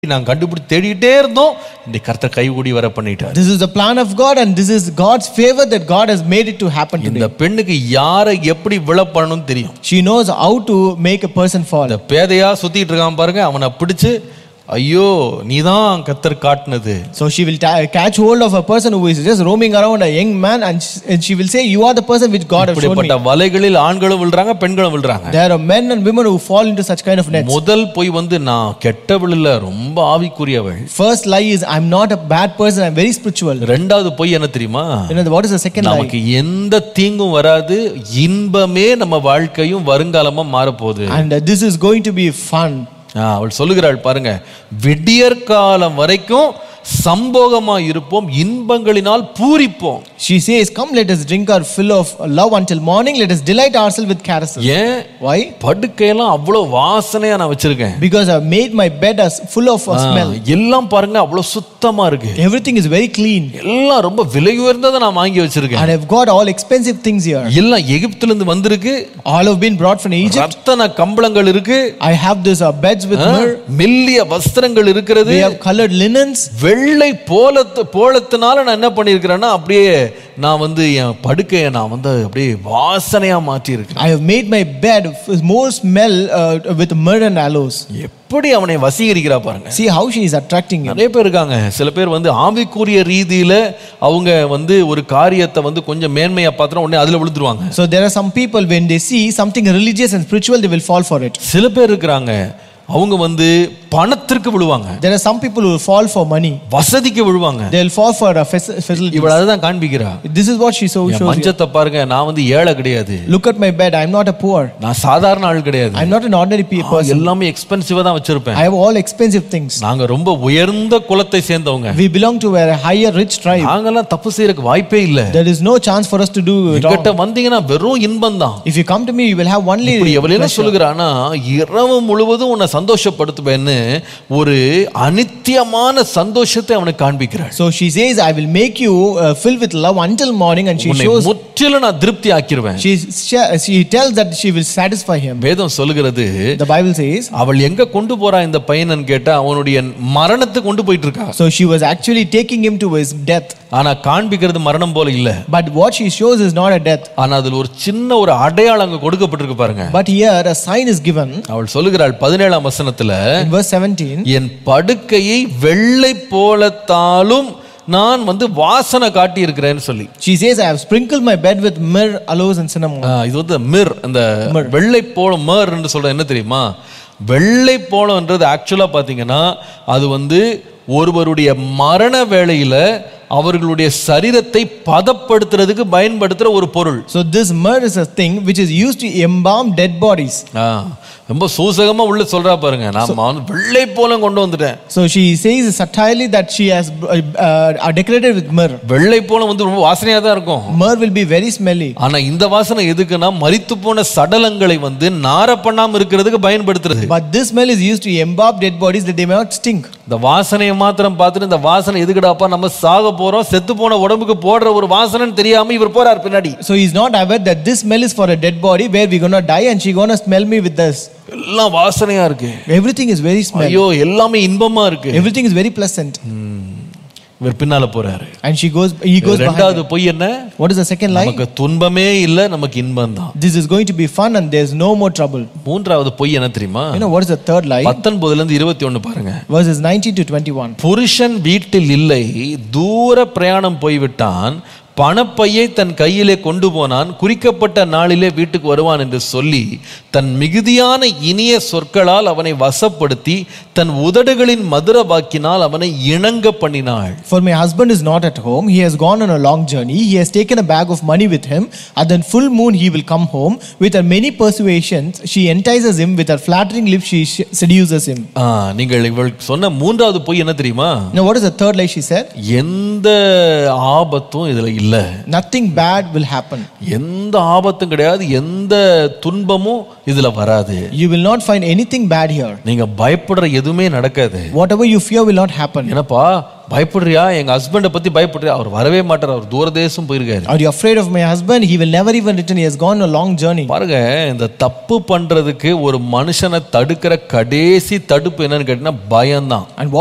நான் கண்டுபிடிச்சு தேடிட்டே இருந்தோம் இந்த கர்த்தர் கைகூடி வர பண்ணிட்டார் This is the plan of God, and this is God's favor that God has made it to happen இந்த today. பெண்ணுக்கு யாரை எப்படி விழப்படணும்னு தெரியும் She knows how to make a person fall. அந்த பேதையா சுத்திட்டு இருக்கான் பாருங்க அவனை பிடிச்சு ஐயோ நீதான் கர்த்தர் காட்டுனது So she will ta- catch hold of a person who is just roaming around, a young man, and she, and she will say, "You are the person which God has shown me." இப்படிப்பட்ட வலைகளில் ஆண்களும் விழுறாங்க பெண்களும் விழுறாங்க There are men and women who fall into such kind of nets. முதல் போய் வந்து நான் கெட்டவள் இல்ல ரொம்ப ஆவிக்குரியவள் First lie is, "I'm not a bad person. I'm very spiritual." ரெண்டாவது பொய் என்ன தெரியுமா You know what is the second lie? நமக்கு எந்த தீங்கும் வராது இன்பமே நம்ம வாழ்க்கையும் வருங்காலமா மாறப்போகுது And uh, this is going to be fun. ஆ, அவள் சொல்லுகிறாள் பாருங்க விடியற் காலம் வரைக்கும் சம்போகமா இருப்போம் இன்பங்களினால் பூரிப்போம் She says, "Come, let us drink our fill of love until morning. Let us delight ourselves with caresses." ஏன் Why? படுக்கையெல்லாம் அவ்வளவு வாசனையா நான் வச்சிருக்கேன் Because I've made my bed as full of a ah, smell. எல்லாம் பாருங்க அவ்வளவு சுத்தமா இருக்கு Everything is very clean, எல்லாம் ரொம்ப விலை உயர்ந்ததை நான் வாங்கி வச்சிருக்கேன் and I've got all expensive things here. எல்லாம் எகிப்துல இருந்து வந்திருக்கு All have been brought from Egypt. ரத்தன கம்பளங்கள் இருக்கு I have this uh, beds with ah, myrrh. மெல்லிய வஸ்திரங்கள் இருக்கிறது We have colored linens. வெள்ளை போலத்து போலத்தினால நான் என்ன பண்ணியிருக்கிறேன்னா அப்படியே நான் வந்து என் படுக்கையை நான் வந்து அப்படியே வாசனையா மாற்றி இருக்கிறேன் I have made my bed with more smell uh, with myrrh and aloes. எப்படி அவனை வசீகரிக்கிறா பாருங்க See how she is attracting you. நிறைய பேர் இருக்காங்க சில பேர் வந்து ஆவிக்குரிய ரீதியில அவங்க வந்து ஒரு காரியத்தை வந்து கொஞ்சம் மேன்மையா பார்த்தா உடனே அதுல விழுந்துருவாங்க So there are some people when they see something religious and spiritual, they will fall for it. சில பேர் இருக்கிறாங்க அவங்க வந்து பணத்திற்கு விழுவாங்க There are some people who will fall for money. வசதிக்கு விழுவாங்க They will fall for a faci- facility. இவள் அதுதான் காண்பிக்கிறா This is what she so N shows. you. மஞ்சத்தை பாருங்க நான் வந்து ஏழை கிடையாது Look at my bed. I'm not a poor. நான் சாதாரண ஆள் கிடையாது I'm not an ordinary pe- person. எல்லாமே எக்ஸ்பென்சிவா தான் வச்சிருப்பேன் I have all expensive things. நாங்க ரொம்ப உயர்ந்த குலத்தை சேர்ந்தவங்க We belong to a higher rich tribe. நாங்கெல்லாம் தப்பு செய்யறதுக்கு வாய்ப்பே இல்ல There is no chance for us to do wrong. என்கிட்ட வந்தீங்கன்னா வெறும் இன்பம் தான் If you come to me, you will have only இப்படி எவ்வளவு என்ன pleasure. சொல்லுகிறானா இரவு முழுவதும் உன்னை சந்தோஷப்படுத்துவேன்னு ஒரு அனித்தியமான சந்தோஷத்தை அவனுக்கு காண்பிக்கிறாள் So she says, I will make you uh, filled with love until morning, and she உன்னை shows, முற்றிலும் நான் திருப்தி ஆக்கிருவேன் she, she tells that she will satisfy him. வேதம் சொல்லுகிறது The Bible says, அவள் எங்க கொண்டு போறா இந்த பையனன்னு கேட்டா அவனுடைய மரணத்துக்கு கொண்டு போயிட்டு இருக்கா so she was actually taking him to his death. ஆனா காண்பிக்கிறது மரணம் போல இல்ல But what she shows is not a death. ஆனா அதுல ஒரு சின்ன ஒரு அடையாளம் அங்க கொடுக்கப்பட்டிருக்கு பாருங்க But here a sign is given அவள் சொல்லுகிறாள் பதினேழாம் வசனத்துல in verse 17. என் படுக்கையை வெள்ளை போலத்தாலும் நான் வந்து வாசனை காட்டி இருக்கிறேன்னு சொல்லி She says, I have sprinkled my bed with myrrh, aloes, and cinnamon. ஆ, இது வந்து மிர் அந்த வெள்ளை போலம் மர் என்று சொல்ற என்ன தெரியுமா வெள்ளை போலம்ன்றது ஆக்சுவலா பாத்தீங்கன்னா அது வந்து ஒருவருடைய மரண வேளையில அவர்களுடைய சரீரத்தை பதப்படுத்துறதுக்கு பயன்படுத்துற ஒரு பொருள் So this myrrh is a thing which is used to embalm dead bodies. ஆ, ரொம்ப சூசகமா உள்ள சொல்றா பாருங்க நான் வந்து வெள்ளை போலம் கொண்டு வந்துட்டேன் So she says subtly that she has uh, uh, decorated with myrrh. வெள்ளை போலம் வந்து ரொம்ப வாசனையா தான் இருக்கும் Myrrh will be very smelly. ஆனா இந்த வாசனை எதுக்குன்னா மரித்து போன சடலங்களை வந்து நார பண்ணாம இருக்கிறதுக்கு பயன்படுத்துறது But this smell is used to embalm dead bodies that they may not stink. இந்த வாசனையை மாத்திரம் பார்த்துட்டு இந்த வாசனை எதுக்குடாப்பா நம்ம சாக போறோம் செத்து போன உடம்புக்கு போடுற ஒரு வாசனைன்னு தெரியாம இவர் போறார் பின்னாடி So he's not aware that this smell is for a dead body where we're gonna die and she's gonna smell me with this. எல்லாம் வாசனையா இருக்கு Everything is very smell. ஐயோ எல்லாமே இன்பமா இருக்கு Everything is very pleasant. இவர் பின்னால போறாரு And she goes he goes behind. ரெண்டாவது பொய் என்ன What is the second lie? நமக்கு துன்பமே இல்ல நமக்கு இன்பம் தான் This is going to be fun and there's no more trouble. மூன்றாவது பொய் என்ன தெரியுமா You know what is the third lie? பத்தொன்பதுல இருந்து இருபத்தி ஒண்ணு பாருங்க Verses 19 to 21. புருஷன் வீட்டில் இல்லை தூர பிரயாணம் போய்விட்டான் பணப்பையை தன் கையிலே கொண்டு போனான் குறிக்கப்பட்ட நாளிலே வீட்டுக்கு வருவான் என்று சொல்லி தன் மிகுதியான இனிய சொற்களால் அவனை வசப்படுத்தி தன் உதடுகளின் மதுர வாக்கினால் அவனை இணங்க பண்ணினாள் For my husband is not at home. He has gone on a long journey. He has taken a bag of money with him. At the full moon, he will come home. With her many persuasions, she entices him. With her flattering lips, she sh- seduces him. ஆ, நீங்கள் இவள் சொன்ன மூன்றாவது பொய் என்ன தெரியுமா Now, what is the third lie she said? எந்த ஆபத்தும் இதுல இல்ல Nothing bad will happen. எந்த ஆபத்தும் கிடையாது எந்த துன்பமும் இதுல வராது You will not find anything bad here. நீங்க பயப்படுற எதுவுமே நடக்காது Whatever you fear will not happen. என்னப்பா பயப்படுறியா எங்க ஹஸ்பண்டை பத்தி பயப்படுறியா அவர் வரவே மாட்டார் அவர் தூரதேசம் போயிருக்காரு Are you afraid of my husband? He will never even return. He has gone a long journey. பாருங்க இந்த தப்பு பண்றதுக்கு ஒரு மனுஷனை தடுக்கிற கடைசி தடுப்பு என்னன்னு கேட்டீங்கன்னா பயம்தான் And